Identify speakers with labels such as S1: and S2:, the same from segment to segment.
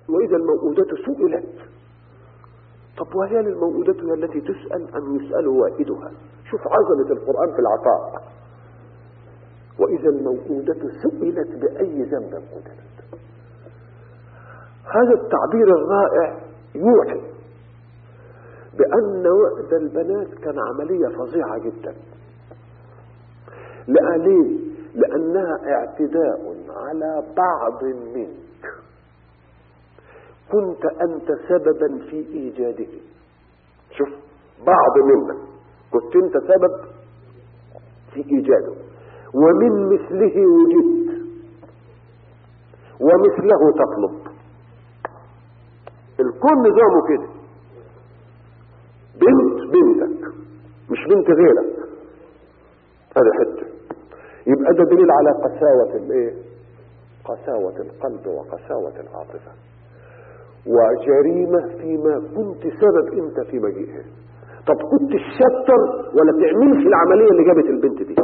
S1: وإذا الموءودة سئلت طب وهي الموءودة هي التي تسأل أم يسأل وائدها شوف عظمة القرآن في العطاء وإذا الموءودة سئلت بأي ذنب قتلت هذا التعبير الرائع يوحي بأن وعد البنات كان عملية فظيعة جدا ليه؟ لأنها اعتداء على بعض منك كنت أنت سببا في إيجاده شوف بعض منك كنت أنت سبب في إيجاده ومن مثله وجدت ومثله تطلب الكون نظامه كده بنت بنتك مش بنت غيرك هذه حته يبقى ده دليل على قساوة الايه قساوة القلب وقساوة العاطفة وجريمة فيما كنت سبب انت في مجيئها طب كنت الشتر ولا تعملش العملية اللي جابت البنت دي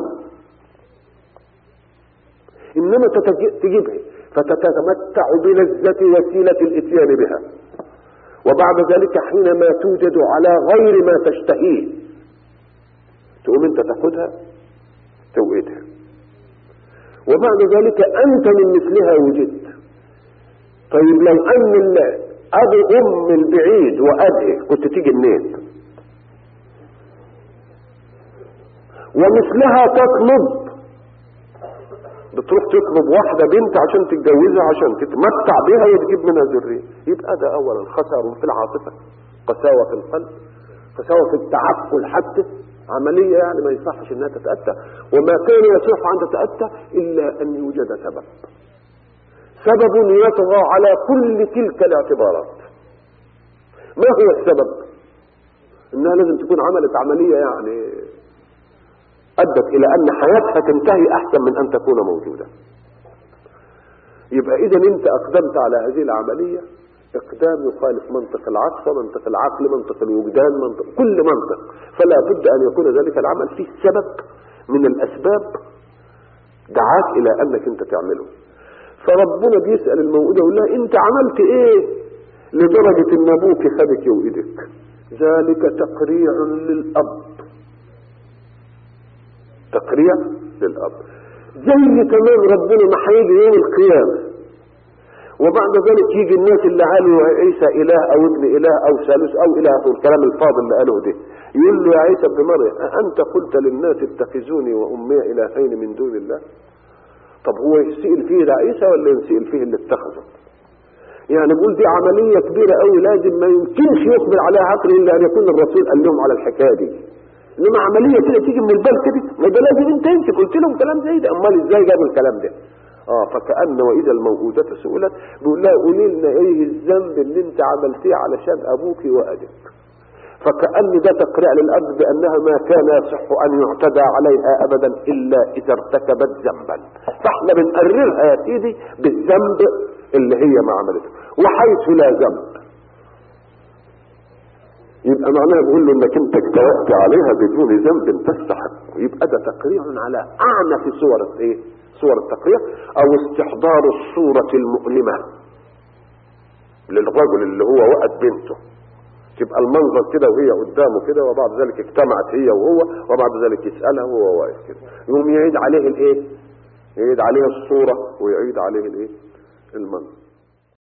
S1: انما تجيبها فتتمتع بلذة وسيلة الاتيان بها وبعد ذلك حينما توجد على غير ما تشتهيه تقوم انت تاخدها توقيتها وبعد ذلك انت من مثلها وجدت طيب لو ان ابو ام البعيد وابه كنت تيجي منين ومثلها تطلب بتروح تطلب واحدة بنت عشان تتجوزها عشان تتمتع بها وتجيب منها ذرية يبقى ده اولا خسر في العاطفة قساوة في القلب قساوة في التعقل حتى عملية يعني ما يصحش انها تتأتى وما كان يصح ان تتأتى الا ان يوجد سبب سبب يطغى على كل تلك الاعتبارات ما هو السبب انها لازم تكون عملت عملية يعني ادت الى ان حياتها تنتهي احسن من ان تكون موجودة يبقى اذا انت اقدمت على هذه العملية اقدام يخالف منطق العطف منطق العقل منطق الوجدان منطق كل منطق فلا بد ان يكون ذلك العمل فيه سبب من الاسباب دعاك الى انك انت تعمله فربنا بيسأل الموءودة يقول لها انت عملت ايه لدرجة ان ابوك خدك يوئدك ذلك تقريع للاب تقريع للاب زي كمان ربنا ما هيجي يوم القيامه وبعد ذلك يجي الناس اللي قالوا عيسى اله او ابن اله او ثالث او اله اخر الكلام الفاضل اللي قاله ده يقول له يا عيسى ابن مريم انت قلت للناس اتخذوني وامي الهين من دون الله طب هو يسئل فيه ده عيسى ولا يسئل فيه اللي اتخذه يعني بيقول دي عمليه كبيره قوي لازم ما يمكنش يقبل عليها عقل الا ان يكون الرسول قال لهم على الحكايه دي انما عمليه كده تيجي من البال كده ما ده لازم انت انت قلت لهم كلام زي ده امال ازاي جابوا الكلام ده اه فكأن واذا الموءودة سئلت بيقول لها قولي لنا ايه الذنب اللي انت عملتيه علشان ابوك وادك فكأن ده تقريع للأب بأنها ما كان يصح أن يعتدى عليها أبدا إلا إذا ارتكبت ذنبا فاحنا بنقررها يا سيدي بالذنب اللي هي ما عملته وحيث لا ذنب يبقى معناها بيقول له انك انت اجترأت عليها بدون ذنب تستحق يبقى ده تقريع على اعنف صور ايه صور التقريع او استحضار الصورة المؤلمة للرجل اللي هو وقت بنته تبقى المنظر كده وهي قدامه كده وبعد ذلك اجتمعت هي وهو وبعد ذلك يسألها وهو واقف كده يقوم يعيد عليه الايه يعيد عليه الصورة ويعيد عليه الايه المنظر